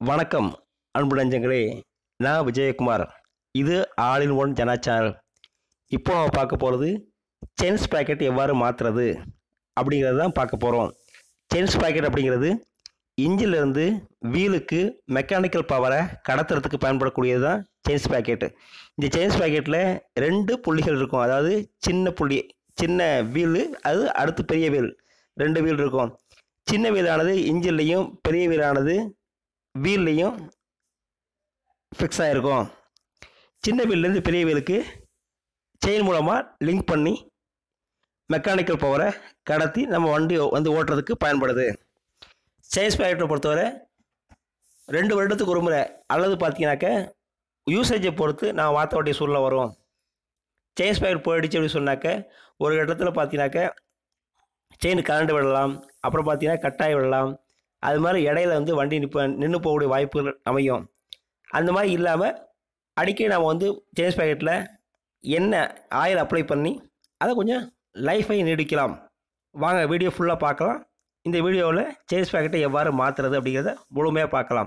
வணக்கம் அன்பு நெஞ்சங்களே நான் விஜயகுமார் இது all in one Jana channel இப்போ நம்ம பார்க்க போகிறது சென்ஸ் பேக்கெட் எவ்வாறு மாற்றுறது அப்படிங்கிறது தான் பார்க்க போகிறோம் சென்ஸ் பேக்கெட் அப்படிங்கிறது இன்ஜினிலேருந்து வீலுக்கு மெக்கானிக்கல் பவரை கடத்துறதுக்கு பயன்படக்கூடியது தான் செயின்ஸ் பேக்கெட்டு இந்த செயின்ஸ் பேக்கெட்டில் ரெண்டு புள்ளிகள் இருக்கும் அதாவது சின்ன புள்ளி சின்ன வீலு அது அடுத்து பெரிய வீல் ரெண்டு வீல் இருக்கும் சின்ன வீலானது இன்ஜின்லேயும் பெரிய வீலானது வீல்லையும் ஃபிக்ஸ் ஆகிருக்கும் சின்ன வீல்லேருந்து பெரிய வீலுக்கு செயின் மூலமாக லிங்க் பண்ணி மெக்கானிக்கல் பவரை கடத்தி நம்ம வண்டி வந்து ஓட்டுறதுக்கு பயன்படுது செயின்ஸ் பேக்கெட்டை பொறுத்தவரை ரெண்டு வருடத்துக்கு ஒரு முறை அல்லது பார்த்தீங்கன்னாக்க யூசேஜை பொறுத்து நான் மாற்ற வேண்டிய சூழ்நிலை வரும் செயின்ஸ் பேக்கெட் போயிடுச்சு அப்படின்னு சொன்னாக்க ஒரு இடத்துல பார்த்தீங்கன்னாக்க செயின் கரண்ட் விடலாம் அப்புறம் பார்த்தீங்கன்னா கட்டாயம் விடலாம் அது மாதிரி இடையில வந்து வண்டி நிற்ப நின்று போகக்கூடிய வாய்ப்புகள் அமையும் அந்த மாதிரி இல்லாமல் அடிக்கடி நம்ம வந்து சேஞ்ச் பேக்கெட்டில் எண்ணெய் ஆயில் அப்ளை பண்ணி அதை கொஞ்சம் லைஃபை நீடிக்கலாம் வாங்க வீடியோ ஃபுல்லாக பார்க்கலாம் இந்த வீடியோவில் சேஞ்ச் பேக்கெட்டை எவ்வாறு மாற்றுறது அப்படிங்கிறத முழுமையாக பார்க்கலாம்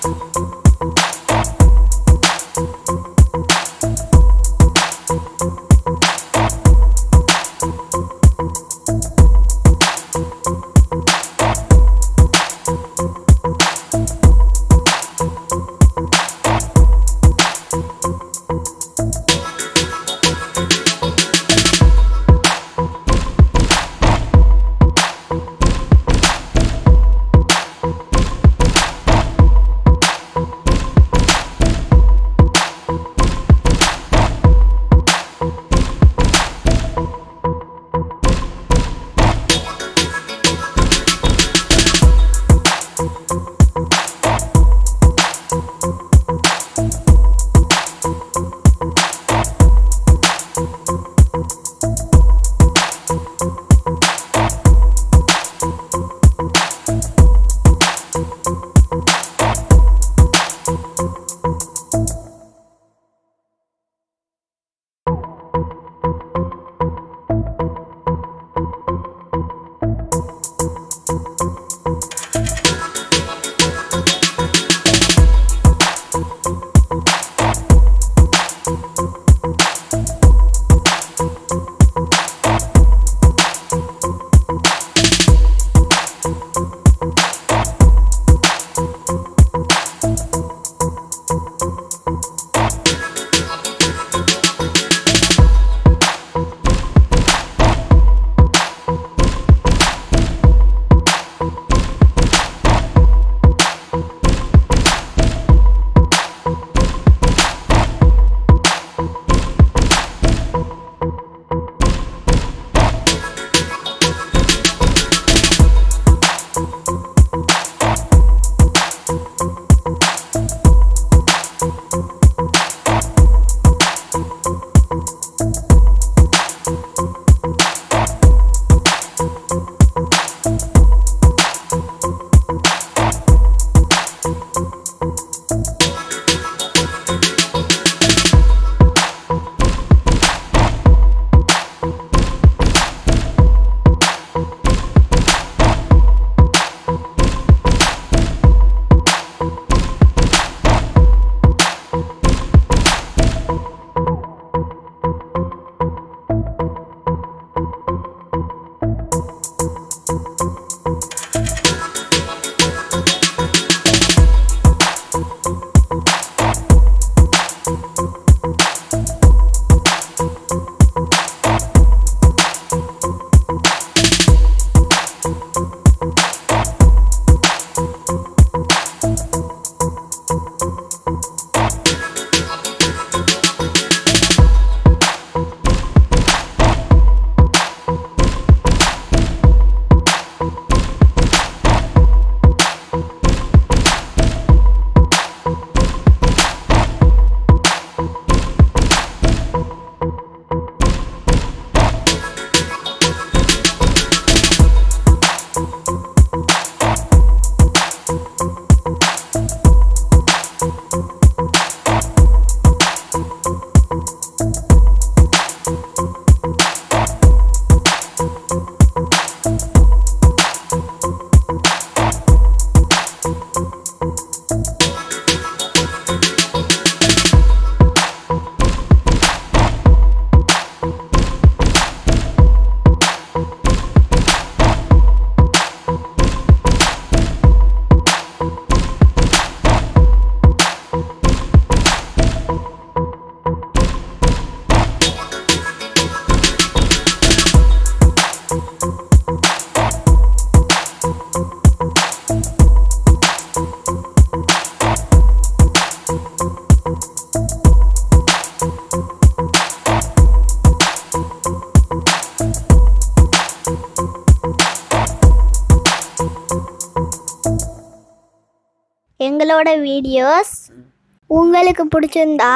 எங்களோட வீடியோஸ் உங்களுக்கு பிடிச்சிருந்தா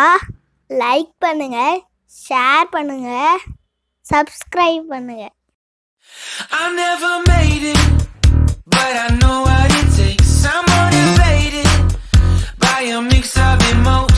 லைக் பண்ணுங்க ஷேர் பண்ணுங்க சப்ஸ்கிரைப் பண்ணுங்க I never made it, but I know what it takes. I'm motivated by a mix of emotions.